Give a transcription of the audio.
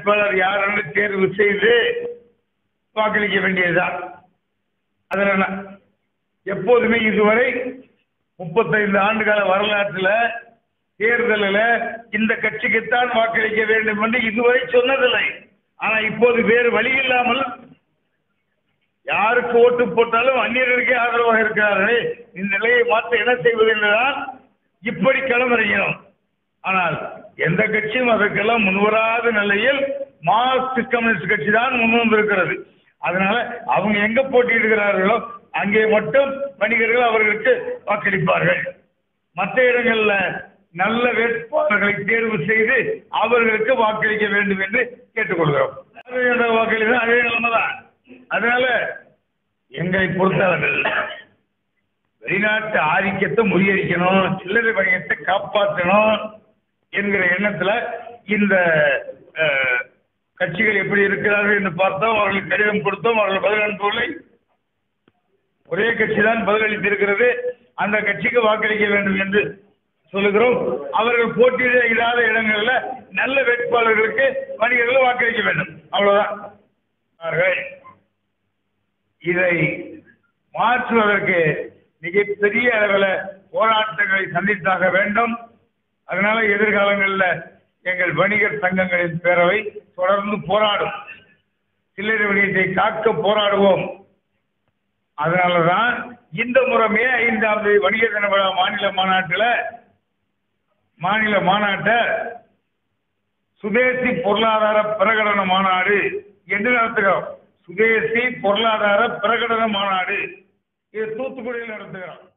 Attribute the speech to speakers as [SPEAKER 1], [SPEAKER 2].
[SPEAKER 1] வேட்பாளர் யார் என்று தேர்வு செய்து வாக்களிக்க வேண்டியதுதான் அதில் என்ன? எப்போதுமே இதுவரை முப்பத்தைந்து ஆண்டுகால வரலாற்றில் தேர்தலில் இந்த கட்சிக்குத்தான் வாக்களிக்க வேண்டும் என்று இதுவரை சொன்னதில்லை ஆனா இப்போது வேறு வழி இல்லாமல் யாருக்கு ஓட்டு போட்டாலும் அந்நியர்களுக்கே ஆதரவாக இருக்கிறார்களே இந்த நிலையை மாற்ற என்ன செய்வது என்றுதான் இப்படி களமிறங்கினோம் ஆனால் எந்த கட்சியும் அதற்கெல்லாம் முன்வராத நிலையில் மார்க்சிஸ்ட் கம்யூனிஸ்ட் கட்சி தான் முன் வந்திருக்கிறது அதனால அவங்க எங்க போட்டியிடுகிறார்களோ அங்கே மட்டும் வணிகர்கள் அவர்களுக்கு வாக்களிப்பார்கள் மற்ற இடங்கள்ல நல்ல வேட்பாளர்களை தேர்வு செய்து அவர்களுக்கு வாக்களிக்க வேண்டும் என்று கேட்டுக்கொள்கிறோம் பாரதிய ஜனதா வாக்களித்தா அதே நிலைமைதான் அதனால எங்களை பொறுத்தவர்கள் வெளிநாட்டு ஆதிக்கத்தை முறியடிக்கணும் சில்லறை வணிகத்தை காப்பாற்றணும் என்கிற எண்ணத்துல இந்த அஹ், கட்சிகள் எப்படி இருக்கிறார்கள் என்று பார்த்தோம் அவர்களுக்கு கடிதம் கொடுத்தோம் அவர்கள் பதில் அனுப்பவில்லை ஒரே கட்சி தான் பதிலளித்திருக்கிறது அந்த கட்சிக்கு வாக்களிக்க வேண்டும் என்று சொல்லுகிறோம் அவர்கள் போட்டியிட இல்லாத இடங்கள்ல நல்ல வேட்பாளர்களுக்கு வணிகர்கள் வாக்களிக்க வேண்டும் அவ்வளவுதான் அவர்கள் இதை மாற்றுவதற்கு மிகப்பெரிய அளவில் போராட்டங்களை சந்தித்தாக வேண்டும் அதனால எதிர்காலங்களில் எங்கள் வணிகர் சங்கங்களின் பேரவை தொடர்ந்து போராடும் சில்லறை வணிகத்தை காக்க போராடுவோம் அதனாலதான் இந்த முறைமே ஐந்தாவது வணிகர் தின விழா மாநில மாநாட்டில் மாநில மாநாட்டை சுதேசி பொருளாதார பிரகடன மாநாடு என்று நடத்துகிறோம் சுதேசி பொருளாதார பிரகடன மாநாடு இது தூத்துக்குடியில் நடத்துகிறோம்